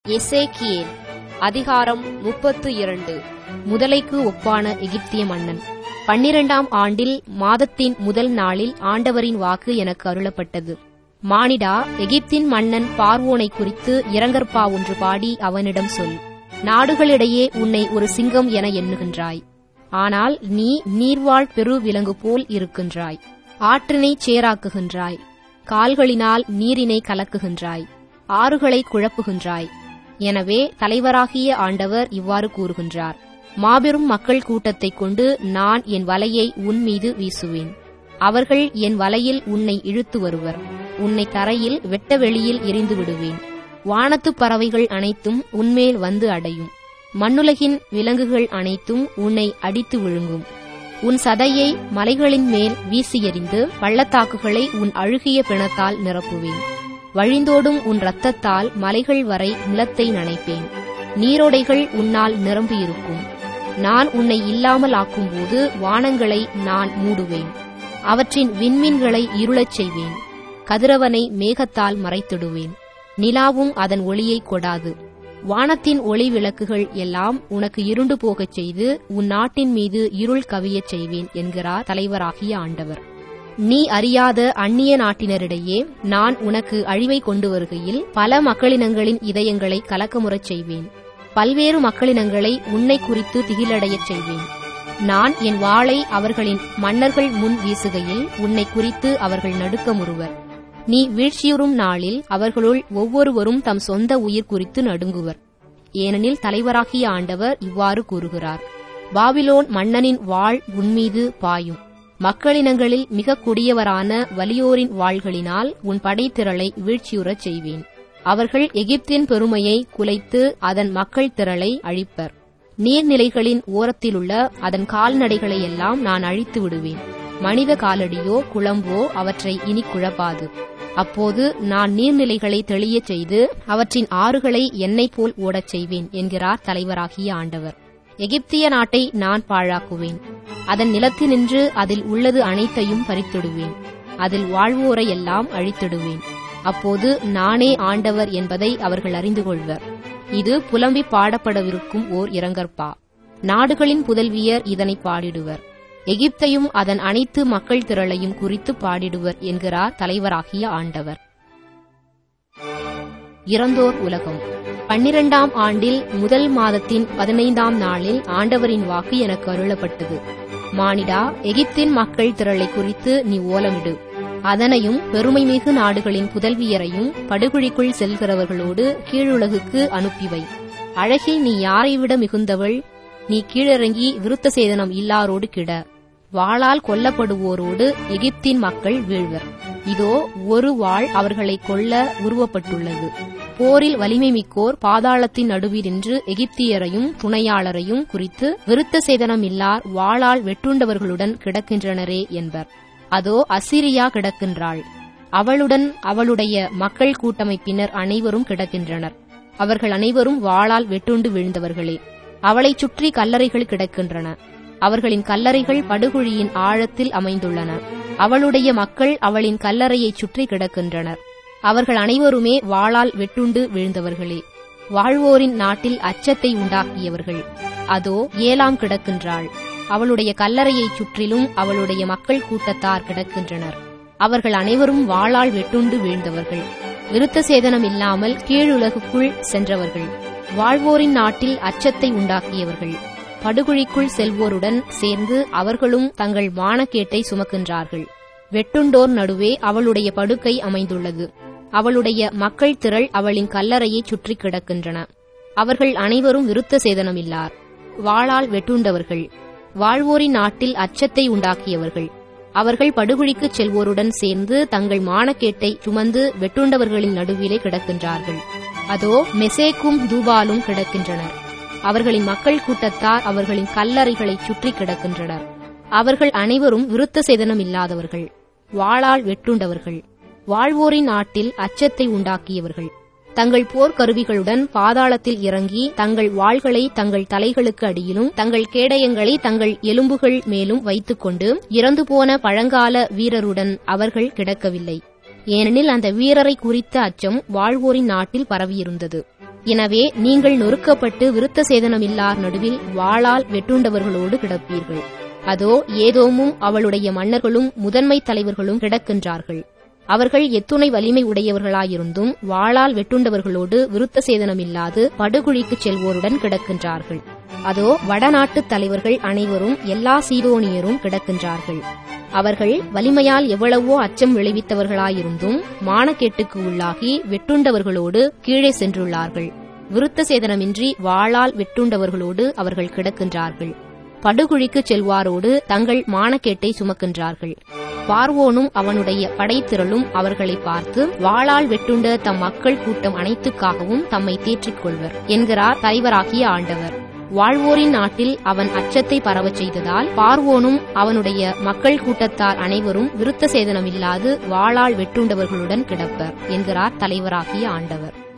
எசேக்கியேல் அதிகாரம் முப்பத்து இரண்டு முதலைக்கு ஒப்பான எகிப்திய மன்னன் பன்னிரண்டாம் ஆண்டில் மாதத்தின் முதல் நாளில் ஆண்டவரின் வாக்கு எனக்கு அருளப்பட்டது மானிடா எகிப்தின் மன்னன் பார்வோனை குறித்து இரங்கற்பா ஒன்று பாடி அவனிடம் சொல் நாடுகளிடையே உன்னை ஒரு சிங்கம் என எண்ணுகின்றாய் ஆனால் நீ நீர்வாழ் பெரு விலங்கு போல் இருக்கின்றாய் ஆற்றினைச் சேராக்குகின்றாய் கால்களினால் நீரினை கலக்குகின்றாய் ஆறுகளை குழப்புகின்றாய் எனவே தலைவராகிய ஆண்டவர் இவ்வாறு கூறுகின்றார் மாபெரும் மக்கள் கூட்டத்தைக் கொண்டு நான் என் வலையை உன் மீது வீசுவேன் அவர்கள் என் வலையில் உன்னை இழுத்து வருவர் உன்னை தரையில் வெட்ட வெளியில் எரிந்து விடுவேன் வானத்துப் பறவைகள் அனைத்தும் உன்மேல் வந்து அடையும் மண்ணுலகின் விலங்குகள் அனைத்தும் உன்னை அடித்து விழுங்கும் உன் சதையை மலைகளின் மேல் வீசி எறிந்து பள்ளத்தாக்குகளை உன் அழுகிய பிணத்தால் நிரப்புவேன் வழிந்தோடும் உன் இரத்தத்தால் மலைகள் வரை நிலத்தை நனைப்பேன் நீரோடைகள் உன்னால் நிரம்பியிருக்கும் நான் உன்னை இல்லாமல் ஆக்கும்போது வானங்களை நான் மூடுவேன் அவற்றின் விண்மீன்களை இருளச் செய்வேன் கதிரவனை மேகத்தால் மறைத்திடுவேன் நிலாவும் அதன் ஒளியை கொடாது வானத்தின் ஒளி விளக்குகள் எல்லாம் உனக்கு இருண்டு போகச் செய்து உன் நாட்டின் மீது இருள் கவியச் செய்வேன் என்கிறார் தலைவராகிய ஆண்டவர் நீ அறியாத அந்நிய நாட்டினரிடையே நான் உனக்கு அழிவை கொண்டு வருகையில் பல மக்களினங்களின் இதயங்களை கலக்கமுறச் செய்வேன் பல்வேறு மக்களினங்களை உன்னை குறித்து திகிலடையச் செய்வேன் நான் என் வாளை அவர்களின் மன்னர்கள் முன் வீசுகையில் உன்னை குறித்து அவர்கள் நடுக்கமுறுவர் நீ வீழ்ச்சியுறும் நாளில் அவர்களுள் ஒவ்வொருவரும் தம் சொந்த உயிர் குறித்து நடுங்குவர் ஏனெனில் தலைவராகிய ஆண்டவர் இவ்வாறு கூறுகிறார் பாபிலோன் மன்னனின் வாள் உன்மீது பாயும் மக்களினங்களில் மிக கொடியவரான வலியோரின் வாள்களினால் உன் படைத்திரளை வீழ்ச்சியுறச் செய்வேன் அவர்கள் எகிப்தின் பெருமையை குலைத்து அதன் மக்கள் திரளை அழிப்பர் நீர்நிலைகளின் ஓரத்திலுள்ள அதன் கால்நடைகளை எல்லாம் நான் அழித்து விடுவேன் மனித காலடியோ குளம்போ அவற்றை இனி குழப்பாது அப்போது நான் நீர்நிலைகளை தெளியச் செய்து அவற்றின் ஆறுகளை எண்ணெய் போல் ஓடச் செய்வேன் என்கிறார் தலைவராகிய ஆண்டவர் எகிப்திய நாட்டை நான் பாழாக்குவேன் அதன் நிலத்தினின்று அதில் உள்ளது அனைத்தையும் பறித்திடுவேன் அதில் வாழ்வோரை எல்லாம் அழித்திடுவேன் அப்போது நானே ஆண்டவர் என்பதை அவர்கள் அறிந்து கொள்வர் இது புலம்பி பாடப்படவிருக்கும் ஓர் இரங்கற்பா நாடுகளின் புதல்வியர் இதனை பாடிடுவர் எகிப்தையும் அதன் அனைத்து மக்கள் திரளையும் குறித்து பாடிடுவர் என்கிறார் தலைவராகிய ஆண்டவர் இறந்தோர் உலகம் பன்னிரண்டாம் ஆண்டில் முதல் மாதத்தின் பதினைந்தாம் நாளில் ஆண்டவரின் வாக்கு எனக்கு அருளப்பட்டது மானிடா எகிப்தின் மக்கள் திரளை குறித்து நீ ஓலமிடு அதனையும் பெருமைமிகு நாடுகளின் புதல்வியரையும் படுகுழிக்குள் செல்கிறவர்களோடு கீழுலகுக்கு அனுப்பிவை அழகில் நீ யாரை விட மிகுந்தவள் நீ கீழிறங்கி விருத்த சேதனம் இல்லாரோடு கிட வாளால் கொல்லப்படுவோரோடு எகிப்தின் மக்கள் வீழ்வர் இதோ ஒரு வாள் அவர்களை கொல்ல உருவப்பட்டுள்ளது போரில் வலிமை மிக்கோர் பாதாளத்தின் நடுவில் நின்று எகிப்தியரையும் துணையாளரையும் குறித்து விருத்த சேதனம் இல்லார் வாளால் வெட்டுண்டவர்களுடன் கிடக்கின்றனரே என்பர் அதோ அசிரியா கிடக்கின்றாள் அவளுடன் அவளுடைய மக்கள் கூட்டமைப்பினர் அனைவரும் கிடக்கின்றனர் அவர்கள் அனைவரும் வாளால் வெட்டுண்டு விழுந்தவர்களே அவளைச் சுற்றி கல்லறைகள் கிடக்கின்றன அவர்களின் கல்லறைகள் படுகுழியின் ஆழத்தில் அமைந்துள்ளன அவளுடைய மக்கள் அவளின் கல்லறையைச் சுற்றி கிடக்கின்றனர் அவர்கள் அனைவருமே வாளால் வெட்டுண்டு விழுந்தவர்களே வாழ்வோரின் நாட்டில் அச்சத்தை உண்டாக்கியவர்கள் அதோ ஏலாம் கிடக்கின்றாள் அவளுடைய கல்லறையைச் சுற்றிலும் அவளுடைய மக்கள் கூட்டத்தார் கிடக்கின்றனர் அவர்கள் அனைவரும் வாளால் வெட்டுண்டு வீழ்ந்தவர்கள் விருத்த சேதனம் இல்லாமல் கீழுலகுக்குள் சென்றவர்கள் வாழ்வோரின் நாட்டில் அச்சத்தை உண்டாக்கியவர்கள் படுகுழிக்குள் செல்வோருடன் சேர்ந்து அவர்களும் தங்கள் மானக்கேட்டை சுமக்கின்றார்கள் வெட்டுண்டோர் நடுவே அவளுடைய படுக்கை அமைந்துள்ளது அவளுடைய மக்கள் திரள் அவளின் கல்லறையைச் சுற்றி கிடக்கின்றன அவர்கள் அனைவரும் விருத்த சேதனமில்லார் வாளால் வெட்டுண்டவர்கள் வாழ்வோரின் நாட்டில் அச்சத்தை உண்டாக்கியவர்கள் அவர்கள் படுகுழிக்குச் செல்வோருடன் சேர்ந்து தங்கள் மானக்கேட்டை சுமந்து வெட்டுண்டவர்களின் நடுவிலே கிடக்கின்றார்கள் அதோ மெசேக்கும் தூபாலும் கிடக்கின்றனர் அவர்களின் மக்கள் கூட்டத்தார் அவர்களின் கல்லறைகளைச் சுற்றி கிடக்கின்றனர் அவர்கள் அனைவரும் விருத்த சேதனம் இல்லாதவர்கள் வாளால் வெட்டுண்டவர்கள் வாழ்வோரின் நாட்டில் அச்சத்தை உண்டாக்கியவர்கள் தங்கள் போர்க்கருவிகளுடன் பாதாளத்தில் இறங்கி தங்கள் வாள்களை தங்கள் தலைகளுக்கு அடியிலும் தங்கள் கேடயங்களை தங்கள் எலும்புகள் மேலும் வைத்துக்கொண்டு இறந்து போன பழங்கால வீரருடன் அவர்கள் கிடக்கவில்லை ஏனெனில் அந்த வீரரை குறித்த அச்சம் வாழ்வோரின் நாட்டில் பரவியிருந்தது எனவே நீங்கள் நொறுக்கப்பட்டு விருத்த சேதனமில்லார் நடுவில் வாளால் வெட்டுண்டவர்களோடு கிடப்பீர்கள் அதோ ஏதோமும் அவளுடைய மன்னர்களும் முதன்மை தலைவர்களும் கிடக்கின்றார்கள் அவர்கள் எத்துணை வலிமை உடையவர்களாயிருந்தும் வாளால் வெட்டுண்டவர்களோடு விருத்த சேதனமில்லாது படுகுழிக்குச் செல்வோருடன் கிடக்கின்றார்கள் அதோ வடநாட்டுத் தலைவர்கள் அனைவரும் எல்லா சீதோனியரும் கிடக்கின்றார்கள் அவர்கள் வலிமையால் எவ்வளவோ அச்சம் விளைவித்தவர்களாயிருந்தும் மானக்கேட்டுக்கு உள்ளாகி வெட்டுண்டவர்களோடு கீழே சென்றுள்ளார்கள் விருத்த சேதனமின்றி வாளால் வெட்டுண்டவர்களோடு அவர்கள் கிடக்கின்றார்கள் படுகுழிக்குச் செல்வாரோடு தங்கள் மானக்கேட்டை சுமக்கின்றார்கள் பார்வோனும் அவனுடைய படைத்திரளும் அவர்களை பார்த்து வாளால் வெட்டுண்ட தம் மக்கள் கூட்டம் அனைத்துக்காகவும் தம்மை தேற்றிக் கொள்வர் என்கிறார் தலைவராகிய ஆண்டவர் வாழ்வோரின் நாட்டில் அவன் அச்சத்தை பரவச் செய்ததால் பார்வோனும் அவனுடைய மக்கள் கூட்டத்தார் அனைவரும் விருத்த சேதனமில்லாது வாளால் வெட்டுண்டவர்களுடன் கிடப்பர் என்கிறார் தலைவராகிய ஆண்டவர்